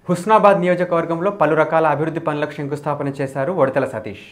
హుస్నాబాద్ నియోజకవర్గంలో పలు రకాల అభివృద్ధి పనులకు శంకుస్థాపన చేశారు Vodithala Satish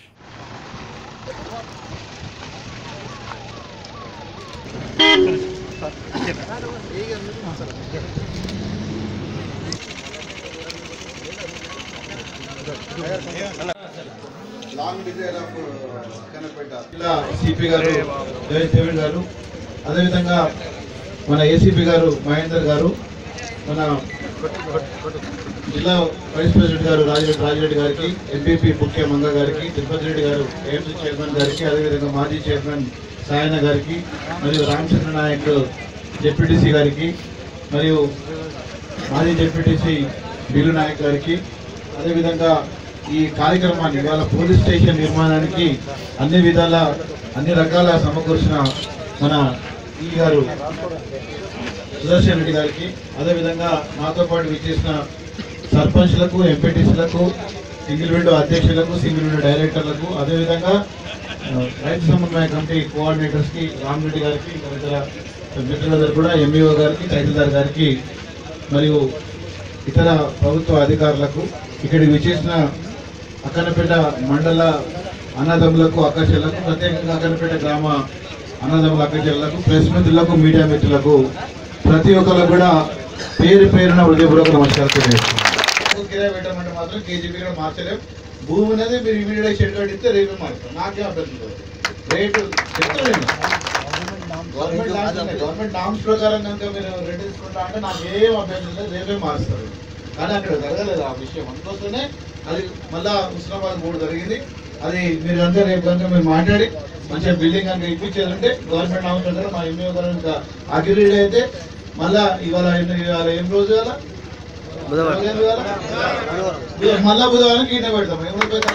long desire of Kanapeta ఇలా సిపి గారు జగదీష్ దేవన్ గారు అదేవిధంగా మన ఏసీపీ గారు మహేందర్ గారు మన జిల్లా వైస్ ప్రెసిడెంట్ గారు రాజిరెడ్డి రాజిరెడ్డి గారికి ఎంపీపీ ముఖ్య మంగ గారికి తిరుపతి రెడ్డి గారు ఏఎంసీ చైర్మన్ గారికి అదేవిధంగా మాజీ చైర్మన్ సాయన గారికి మరియు రామచంద్ర నాయక్ జెడ్పీటీసీ గారికి మరియు మాజీ జెడ్పీటీసీ బిలు నాయక్ గారికి అదేవిధంగా ఈ కార్యక్రమాన్ని ఇవాళ పోలీస్ స్టేషన్ నిర్మాణానికి అన్ని విధాల అన్ని రకాల సమకూర్చిన మన ఈ గారు సుదర్శన్ రెడ్డి గారికి అదేవిధంగా నాతో పాటు విచ్చేసిన సర్పంచ్లకు ఎంపీటీసీలకు సింగిల్ విండో అధ్యక్షులకు సింగిల్ విండో డైరెక్టర్లకు అదేవిధంగా ఆ, రైతు సమన్వయ కమిటీ కోఆర్డినేటర్స్ కి రామరెడ్డి గారికి ఇంకా ఇతర మిత్రులందరూ కూడా ఎంఈఓ గారికి తహసీల్దార్ గారికి మరియు ఇతర ప్రభుత్వ అధికారులకు ఇక్కడికి విచ్చేసిన అక్కనపేట మండల అన్నదమ్ములకు అక్కచెల్లకు ప్రత్యేకంగా అక్కనపేట గ్రామ అన్నదమ్ముల అక్కచెల్లకు ప్రెస్ మిత్రులకు మీడియా మిత్రులకు ప్రతి ఒక్కరు కూడా పేరు పేరున హృదయపూర్వక నమస్కారం తెలియజేస్తున్నాను కిరాయి పెట్టమంటే మాత్రం కేజీపీ కూడా మార్చలేం భూమి అనేది మీరు ఇమీడియట్ షెడ్ కడితే రేపే మారుతాం నాకేం అభ్యర్థం లేదు రేటు చెప్తాను గవర్నమెంట్ నామ్స్ ఉన్నాయి. గవర్నమెంట్ నామ్స్ ప్రకారం కనుక మీరు రెంట్ తీసుకుంటా అంటే నాకు ఏం అభ్యర్థం లేదు రేపే మారుస్తారు కానీ అక్కడ జరగలేదు ఆ విషయం అందుకోసమే అది మళ్ళా హుస్నాబాద్ మూడు జరిగింది అది మీరు కనుక రేపు కనుక మీరు మాట్లాడి మంచిగా బిల్డింగ్ కనుక ఇప్పించారంటే గవర్నమెంట్ నామ్స్ ప్రకారం మా ఎంఏ గారు కనుక అగ్రిడ్ అయితే మళ్ళా ఇవాళ ఎన్ని- ఇవాళ ఏం రోజు ఇవాళ ఇవాళ ఏం ఇవాళ? ఇవాళ మళ్ళా బుధవారం ఈయన పెడతాం ఏమైపోయిందా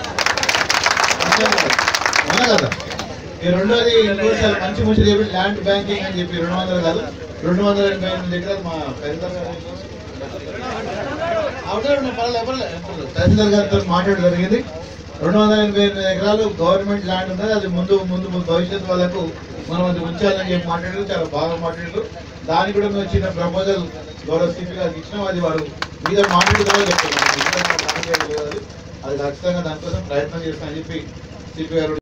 అవునా కదా ఈ రెండోది ఇంకోసారి మంచి మంచి చెప్పి ల్యాండ్ బ్యాంకింగ్ అని చెప్పి రెండు వందలు కాదు రెండు వందల ఎనభై ఎనిమిది ఎకరాలు మా తహసీల్దార్ గారు అవునా పర్లేదు పర్లేదు తహసీల్దార్ గారితో మాట్లాడడం జరిగింది రెండు వందల ఎనభై ఎనిమిది ఎకరాలు గవర్నమెంట్ ల్యాండ్ ఉన్నది అది ముందు ముందు ముందు భవిష్యత్తు వాళ్ళకు మనం అది ఉంచాలని చెప్పి మాట్లాడారు చాలా బాగా మాట్లాడారు దానికి కూడా మేము చిన్న ప్రపోజల్ గౌరవ సిపి గారికి ఇచ్చినాం అది వారు మీద మాట్లాడుతుందో చెప్తున్నారు అది ఖచ్చితంగా దానికోసం ప్రయత్నం చేస్తామని చెప్పి సిపి గారు